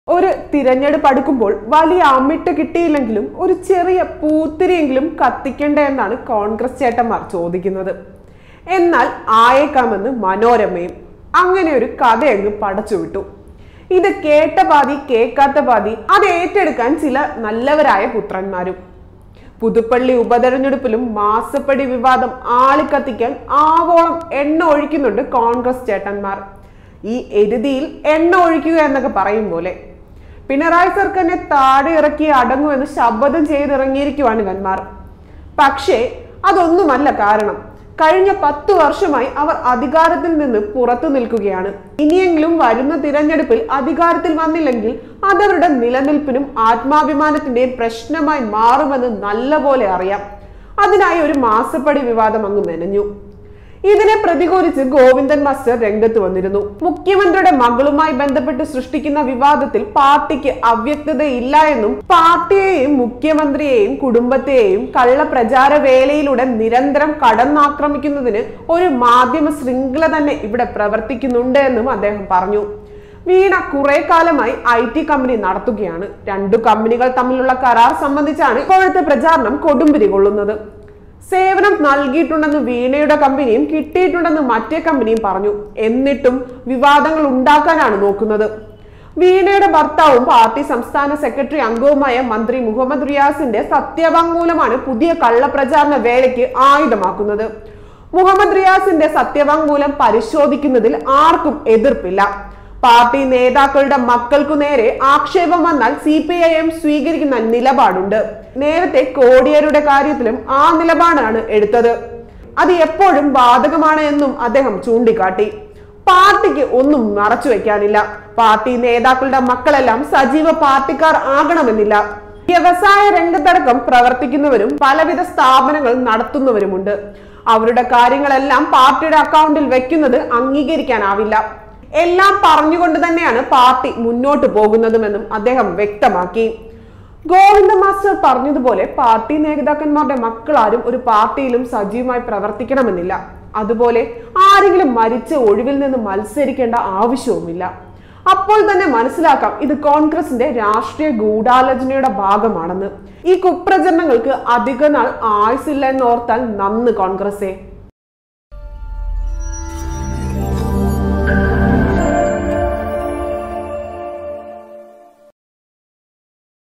ഒരു തിരഞ്ഞെടുപ്പ് അടുക്കുമ്പോൾ വലിയ അമ്മിട്ട് കിട്ടിയില്ലെങ്കിലും ഒരു ചെറിയ പൂത്തിരിയെങ്കിലും കത്തിക്കണ്ടേ എന്നാണ് കോൺഗ്രസ് ചേട്ടന്മാർ ചോദിക്കുന്നത് എന്നാൽ ആയേക്കാമെന്ന് മനോരമയും അങ്ങനെ ഒരു കഥയങ്ങ് പടച്ചുവിട്ടു ഇത് കേട്ട പാതി കേൾക്കാത്ത പാതി അത് ഏറ്റെടുക്കാൻ ചില നല്ലവരായ പുത്രന്മാരും പുതുപ്പള്ളി ഉപതെരഞ്ഞെടുപ്പിലും മാസപ്പടി വിവാദം ആളിക്കത്തിക്കാൻ ആവോളം എണ്ണ ഒഴിക്കുന്നുണ്ട് കോൺഗ്രസ് ചേട്ടന്മാർ ഈ എരുതിയിൽ എണ്ണ ഒഴിക്കുക എന്നൊക്കെ പറയും പോലെ പിണറായി സർക്കാരിനെ താഴെ ഇറക്കി അടങ്ങുമെന്ന് ശപഥം ചെയ്തിറങ്ങിയിരിക്കുവാണ് ഇവന്മാർ പക്ഷേ അതൊന്നുമല്ല കാരണം കഴിഞ്ഞ പത്തു വർഷമായി അവർ അധികാരത്തിൽ നിന്ന് പുറത്തു നിൽക്കുകയാണ് ഇനിയെങ്കിലും വരുന്ന തിരഞ്ഞെടുപ്പിൽ അധികാരത്തിൽ വന്നില്ലെങ്കിൽ അതവരുടെ നിലനിൽപ്പിനും ആത്മാഭിമാനത്തിന്റെയും പ്രശ്നമായി മാറുമെന്ന് നല്ലപോലെ അറിയാം അതിനായി ഒരു മാസപ്പടി വിവാദം അങ്ങ് മെനഞ്ഞു ഇതിനെ പ്രതികൂലിച്ച് ഗോവിന്ദൻ മാസ്റ്റർ രംഗത്ത് വന്നിരുന്നു മുഖ്യമന്ത്രിയുടെ മകളുമായി ബന്ധപ്പെട്ട് സൃഷ്ടിക്കുന്ന വിവാദത്തിൽ പാർട്ടിക്ക് അവ്യക്തതയില്ല എന്നും പാർട്ടിയെയും മുഖ്യമന്ത്രിയെയും കുടുംബത്തെയും കള്ള പ്രചാര വേലയിലൂടെ നിരന്തരം കടന്നാക്രമിക്കുന്നതിന് ഒരു മാധ്യമ ശൃംഖല തന്നെ ഇവിടെ പ്രവർത്തിക്കുന്നുണ്ട് എന്നും അദ്ദേഹം പറഞ്ഞു വീണ കുറെ കാലമായി ഐ ടി കമ്പനി നടത്തുകയാണ് രണ്ടു കമ്പനികൾ തമ്മിലുള്ള കരാർ സംബന്ധിച്ചാണ് ഇപ്പോഴത്തെ പ്രചാരണം കൊടുമ്പിരി കൊള്ളുന്നത് സേവനം നൽകിയിട്ടുണ്ടെന്ന് വീണയുടെ കമ്പനിയും കിട്ടിയിട്ടുണ്ടെന്ന് മറ്റേ കമ്പനിയും പറഞ്ഞു എന്നിട്ടും വിവാദങ്ങൾ ഉണ്ടാക്കാനാണ് നോക്കുന്നത് വീണയുടെ ഭർത്താവും പാർട്ടി സംസ്ഥാന സെക്രട്ടറി അംഗവുമായ മന്ത്രി മുഹമ്മദ് റിയാസിന്റെ സത്യവാങ്മൂലമാണ് പുതിയ കള്ളപ്രചാരണ വേലയ്ക്ക് ആയുധമാക്കുന്നത് മുഹമ്മദ് റിയാസിന്റെ സത്യവാങ്മൂലം പരിശോധിക്കുന്നതിൽ ആർക്കും എതിർപ്പില്ല പാർട്ടി നേതാക്കളുടെ മക്കൾക്കു നേരെ ആക്ഷേപം വന്നാൽ സി പി ഐ എം സ്വീകരിക്കുന്ന നിലപാടുണ്ട് നേരത്തെ കോടിയേരുടെ കാര്യത്തിലും ആ നിലപാടാണ് എടുത്തത് അത് എപ്പോഴും ബാധകമാണ് എന്നും അദ്ദേഹം ചൂണ്ടിക്കാട്ടി പാർട്ടിക്ക് ഒന്നും മറച്ചു വെക്കാനില്ല പാർട്ടി നേതാക്കളുടെ മക്കളെല്ലാം സജീവ പാർട്ടിക്കാർ ആകണമെന്നില്ല വ്യവസായ രംഗത്തടക്കം പ്രവർത്തിക്കുന്നവരും പലവിധ സ്ഥാപനങ്ങൾ നടത്തുന്നവരുമുണ്ട് അവരുടെ കാര്യങ്ങളെല്ലാം പാർട്ടിയുടെ അക്കൗണ്ടിൽ വെക്കുന്നത് അംഗീകരിക്കാനാവില്ല എല്ലാം പറഞ്ഞുകൊണ്ട് തന്നെയാണ് പാർട്ടി മുന്നോട്ട് പോകുന്നതുമെന്നും അദ്ദേഹം വ്യക്തമാക്കി ഗോവിന്ദ മാസ്റ്റർ പറഞ്ഞതുപോലെ പാർട്ടി നേതാക്കന്മാരുടെ മക്കളാരും ഒരു പാർട്ടിയിലും സജീവമായി പ്രവർത്തിക്കണമെന്നില്ല അതുപോലെ ആരെങ്കിലും മരിച്ച ഒഴിവിൽ നിന്ന് മത്സരിക്കേണ്ട ആവശ്യവുമില്ല അപ്പോൾ തന്നെ മനസ്സിലാക്കാം ഇത് കോൺഗ്രസിന്റെ രാഷ്ട്രീയ ഗൂഢാലോചനയുടെ ഭാഗമാണെന്ന് ഈ കുപ്രചരണങ്ങൾക്ക് അധിക നാൾ ആയുസില്ല എന്നോർത്താൽ നന്ന് കോൺഗ്രസേ